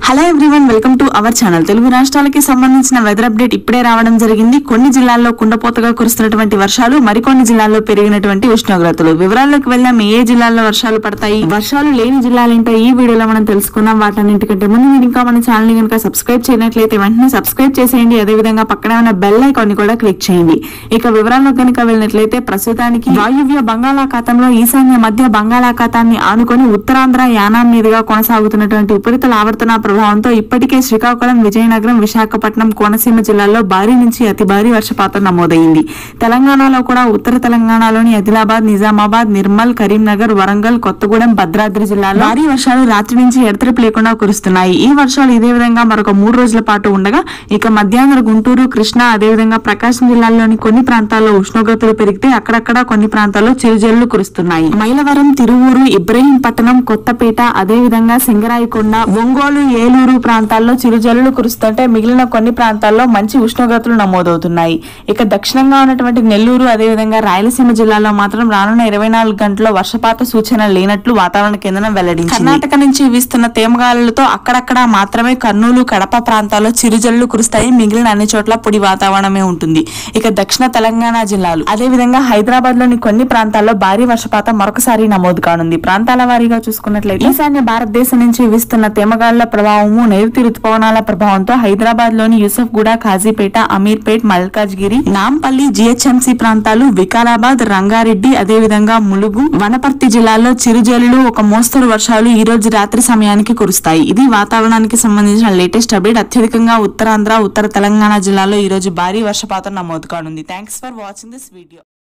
hello everyone welcome to our channel Telugu రాష్ట్రాలకి సంబంధించిన weather update ఇప్పుడే రావడం జరిగింది కొన్ని జిల్లాల్లో కుండపోతగా కురుస్తున్నటువంటి వర్షాలు మరికొన్ని జిల్లాల్లో పెరిగినటువంటి ఉష్ణోగ్రతలు వివరాల్లోకి వెళ్దాం ఏ జిల్లాల్లో వర్షాలు పడతాయి వర్షాలు లేని జిల్లాలేంటో ఈ వీడియోలో మనం తెలుసుకుందాం వాటన్నింటికంటే ముందు మీరు ఇంకా మన ఛానల్ ని కనుక సబ్స్క్రైబ్ చేయనట్లయితే వెంటనే సబ్స్క్రైబ్ చేసేయండి అదేవిధంగా పక్కనే ఉన్న బెల్ ఐకాన్ ని కూడా క్లిక్ చేయండి ఇక వివరాల్లో కనుక వెళ్ళినట్లయితే ప్రస్తుతానికి వాయువ్య బంగాళాఖాతంలో ఈశాన్య మధ్య బంగాళాఖాతాన్ని ఆనుకొని ఉత్తరాంధ్ర యానాం మీదుగా కొనసాగుతున్నటువంటి ఉపరితల ఆవర్తన ప్రభావంతో ఇప్పటికే శ్రీకాకుళం విజయనగరం విశాఖపట్నం కోనసీమ జిల్లాల్లో భారీ నుంచి అతి భారీ వర్షపాతం నమోదైంది తెలంగాణలో కూడా ఉత్తర తెలంగాణలోని ఆదిలాబాద్ నిజామాబాద్ నిర్మల్ కరీంనగర్ వరంగల్ కొత్తగూడెం భద్రాద్రి జిల్లాలో భారీ వర్షాలు రాత్రి నుంచి ఎడతెరిపి లేకుండా కురుస్తున్నాయి ఈ వర్షాలు ఇదే విధంగా మరొక మూడు రోజుల పాటు ఉండగా ఇక మధ్యాహ్నం గుంటూరు కృష్ణా అదేవిధంగా ప్రకాశం జిల్లాల్లోని కొన్ని ప్రాంతాల్లో ఉష్ణోగ్రతలు పెరిగితే అక్కడక్కడ కొన్ని ప్రాంతాల్లో చిరుజల్లు కురుస్తున్నాయి మైలవరం తిరువూరు ఇబ్రహీంపట్నం కొత్తపేట అదేవిధంగా సింగరాయకొండ ఒంగోలు ఏలూరు ప్రాంతాల్లో చిరుజల్లులు కురుస్తుంటే మిగిలిన కొన్ని ప్రాంతాల్లో మంచి ఉష్ణోగ్రతలు నమోదవుతున్నాయి ఇక దక్షిణంగా ఉన్నటువంటి నెల్లూరు అదేవిధంగా రాయలసీమ జిల్లాలో మాత్రం రానున్న ఇరవై నాలుగు గంటల్లో వర్షపాత సూచన లేనట్లు వాతావరణ కేంద్రం వెల్లడించింది కర్ణాటక నుంచి వీస్తున్న తేమగాలులతో అక్కడక్కడ మాత్రమే కర్నూలు కడప ప్రాంతాల్లో చిరుజల్లు కురుస్తాయి మిగిలిన అన్ని చోట్ల పొడి వాతావరణమే ఉంటుంది ఇక దక్షిణ తెలంగాణ జిల్లాలు అదేవిధంగా హైదరాబాద్ లోని కొన్ని ప్రాంతాల్లో భారీ వర్షపాతం మరొకసారి నమోదు కానుంది ప్రాంతాల వారీగా చూసుకున్నట్లయితే ఈశాన్య భారతదేశం నుంచి వీస్తున్న తేమగాళ్ల ప్రభావము నైరుతి రుతుపవనాల ప్రభావంతో హైదరాబాద్ లోని యూసఫ్గూడ ఖాజీపేట అమీర్పేట్ మల్కాజ్గిరి నాంపల్లి జిహెచ్ఎంసీ ప్రాంతాలు వికారాబాద్ రంగారెడ్డి అదేవిధంగా ములుగు వనపర్తి జిల్లాల్లో చిరుజల్లులు ఒక మోస్తరు వర్షాలు ఈ రోజు రాత్రి సమయానికి కురుస్తాయి ఇది వాతావరణానికి సంబంధించిన లేటెస్ట్ అప్డేట్ అత్యధికంగా ఉత్తరాంధ్ర ఉత్తర తెలంగాణ జిల్లాలో ఈ రోజు భారీ వర్షపాతం నమోదు కానుంది thanks for watching this video